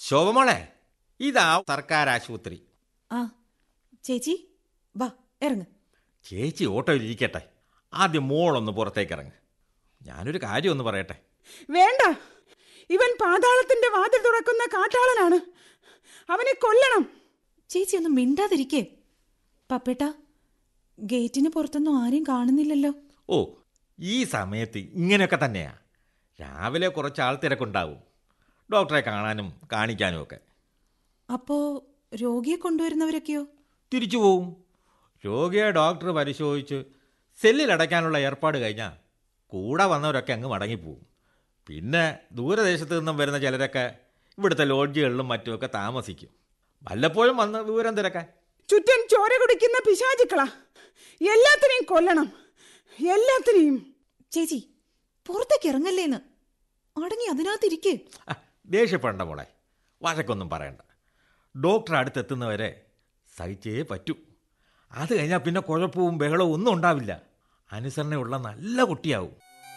ശോഭമോളെ ഇതാ സർക്കാർ ആശുപത്രി ആ ചേച്ചി വാ ഇറങ്ങ് ചേച്ചി ഓട്ടോയിൽ ഇരിക്കട്ടെ ആദ്യം മോളൊന്ന് പുറത്തേക്ക് ഇറങ്ങ് ഞാനൊരു കാര്യം ഒന്ന് പറയട്ടെ വേണ്ട ഇവൻ പാതാളത്തിന്റെ വാതിൽ തുറക്കുന്ന കാട്ടാളനാണ് അവനെ കൊല്ലണം ചേച്ചി ഒന്ന് മിണ്ടാതിരിക്കേ പപ്പേട്ട ഗേറ്റിന് പുറത്തൊന്നും ആരെയും കാണുന്നില്ലല്ലോ ഓ ഈ സമയത്ത് ഇങ്ങനെയൊക്കെ തന്നെയാ രാവിലെ കുറച്ച് ആൾ തിരക്കുണ്ടാവും ഡോക്ടറെ കാണാനും കാണിക്കാനും ഒക്കെ അപ്പോ രോഗിയെ കൊണ്ടുവരുന്നവരൊക്കെയോ തിരിച്ചു പോവും രോഗിയെ ഡോക്ടർ പരിശോധിച്ച് സെല്ലിൽ അടയ്ക്കാനുള്ള ഏർപ്പാട് കഴിഞ്ഞാൽ കൂടെ വന്നവരൊക്കെ അങ്ങ് മടങ്ങിപ്പോവും പിന്നെ ദൂരദേശത്ത് നിന്നും വരുന്ന ചിലരൊക്കെ ഇവിടുത്തെ ലോഡ്ജുകളിലും മറ്റുമൊക്കെ താമസിക്കും വല്ലപ്പോഴും വന്ന് വിവരം തിരക്കാൻ ചുറ്റൻ ചോര കുടിക്കുന്ന പിശാചുക്കളാ എല്ലാത്തിനെയും കൊല്ലണം എല്ലാത്തിനെയും ചേച്ചി പുറത്തേക്ക് ഇറങ്ങല്ലേന്ന് അടങ്ങി അതിനകത്തിരിക്കേ ആ, ദേഷ്യപ്പെടണ്ട മോളെ വഴക്കൊന്നും പറയണ്ട ഡോക്ടർ അടുത്തെത്തുന്നവരെ സഹിച്ചേ പറ്റൂ അത് കഴിഞ്ഞാൽ പിന്നെ കുഴപ്പവും ബഹളവും ഒന്നും ഉണ്ടാവില്ല അനുസരണയുള്ള നല്ല കുട്ടിയാവും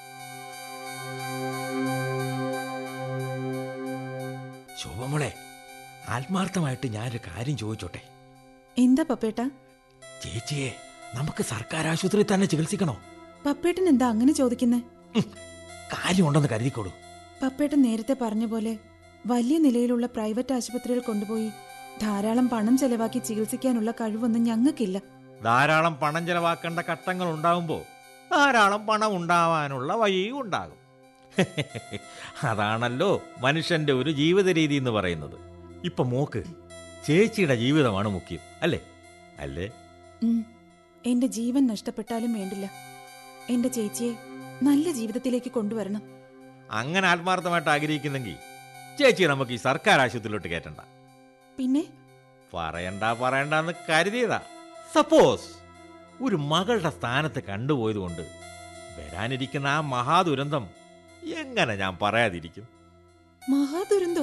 ശോഭമോളെ ആത്മാർത്ഥമായിട്ട് ഞാനൊരു കാര്യം ചോദിച്ചോട്ടെ എന്താ പപ്പേട്ട ചേച്ചിയെ നമുക്ക് സർക്കാർ ആശുപത്രിയിൽ തന്നെ ചികിത്സിക്കണോ പപ്പേട്ടൻ എന്താ അങ്ങനെ ചോദിക്കുന്നേ ഉം, കാര്യമുണ്ടെന്ന് കരുതിക്കോളൂ പപ്പേട്ടൻ നേരത്തെ പറഞ്ഞ പോലെ വലിയ നിലയിലുള്ള പ്രൈവറ്റ് ആശുപത്രിയിൽ കൊണ്ടുപോയി ധാരാളം പണം ചെലവാക്കി ചികിത്സിക്കാനുള്ള കഴിവൊന്നും ഞങ്ങൾക്കില്ല ധാരാളം പണം ചെലവാക്കേണ്ട ഘട്ടങ്ങൾ ഉണ്ടാവുമ്പോൾ ധാരാളം പണം ഉണ്ടാവാനുള്ള വഴിയും ഉണ്ടാകും അതാണല്ലോ മനുഷ്യന്റെ ഒരു ജീവിത രീതി എന്ന് പറയുന്നത് ഇപ്പൊ മോക്ക് ചേച്ചിയുടെ ജീവിതമാണ് മുഖ്യം അല്ലേ അല്ലേ ഉം. എന്റെ ജീവൻ നഷ്ടപ്പെട്ടാലും വേണ്ടില്ല എന്റെ ചേച്ചിയെ നല്ല ജീവിതത്തിലേക്ക് കൊണ്ടുവരണം അങ്ങനെ ആത്മാർത്ഥമായിട്ട് ആഗ്രഹിക്കുന്നെങ്കിൽ ചേച്ചി നമുക്ക് ഈ സർക്കാർ ആശുപത്രിയിലോട്ട് കയറ്റണ്ട പിന്നെ പറയണ്ട പറയണ്ടെന്ന് കരുതിയതാ സപ്പോസ് ഒരു മകളുടെ സ്ഥാനത്ത് കണ്ടുപോയതുകൊണ്ട് വരാനിരിക്കുന്ന ആ മഹാദുരന്തം എങ്ങനെ ഞാൻ പറയാതിരിക്കും മഹാദുരന്തോ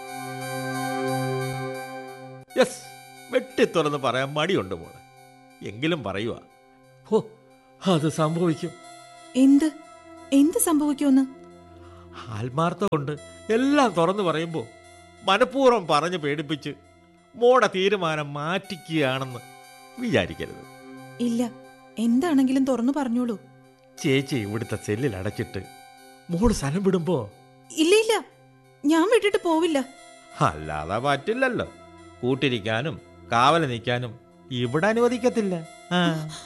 യെസ് വെട്ടിത്തുറന്ന് പറയാൻ മടിയുണ്ട് മോളെ എങ്കിലും പറയുക ഹോ അത് സംഭവിക്കും എന്ത് എന്ത് സംഭവിക്കുമെന്ന് ആത്മാർത്ഥ കൊണ്ട് എല്ലാം തുറന്നു പറയുമ്പോൾ മനഃപൂർവ്വം പറഞ്ഞ് പേടിപ്പിച്ച് മോടെ തീരുമാനം മാറ്റിക്കുകയാണെന്ന് വിചാരിക്കരുത് ഇല്ല എന്താണെങ്കിലും തുറന്നു പറഞ്ഞോളൂ ചേച്ചി ഇവിടുത്തെ സെല്ലിൽ അടച്ചിട്ട് മോള് സ്ഥലം വിടുമ്പോ ഇല്ല ഇല്ല ഞാൻ വിട്ടിട്ട് പോവില്ല അല്ലാതെ പറ്റില്ലല്ലോ കൂട്ടിരിക്കാനും കാവല് നിൽക്കാനും ഇവിടെ അനുവദിക്കത്തില്ല ആ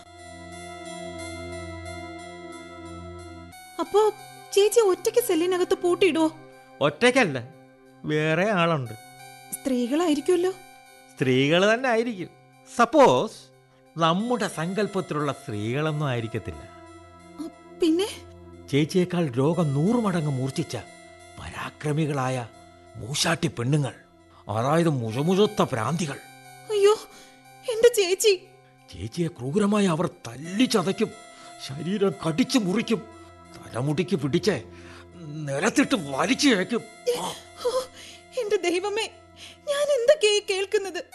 അപ്പോ ചേച്ചി ഒറ്റയ്ക്ക് സെല്ലിനകത്ത് പൂട്ടിയിടുവോ ഒറ്റയ്ക്കല്ല വേറെ ആളുണ്ട് സ്ത്രീകളായിരിക്കുമല്ലോ സ്ത്രീകൾ തന്നെ ആയിരിക്കും സപ്പോസ് നമ്മുടെ സങ്കല്പത്തിലുള്ള സ്ത്രീകളൊന്നും ആയിരിക്കത്തില്ല അ, പിന്നെ ചേച്ചിയേക്കാൾ രോഗം നൂറു മടങ്ങ് മൂർച്ഛിച്ച പരാക്രമികളായ മൂശാട്ടി പെണ്ണുങ്ങൾ അതായത് മുഴമുഴത്ത ഭ്രാന്തികൾ അയ്യോ എന്റെ ചേച്ചി ചേച്ചിയെ ക്രൂരമായി അവർ തല്ലിച്ചതയ്ക്കും ശരീരം കടിച്ചു മുറിക്കും തലമുടിക്ക് പിടിച്ച് നിലത്തിട്ട് വലിച്ചു വയ്ക്കും ഓ, എന്റെ ദൈവമേ ഞാൻ എന്തൊക്കെയായി കേൾക്കുന്നത്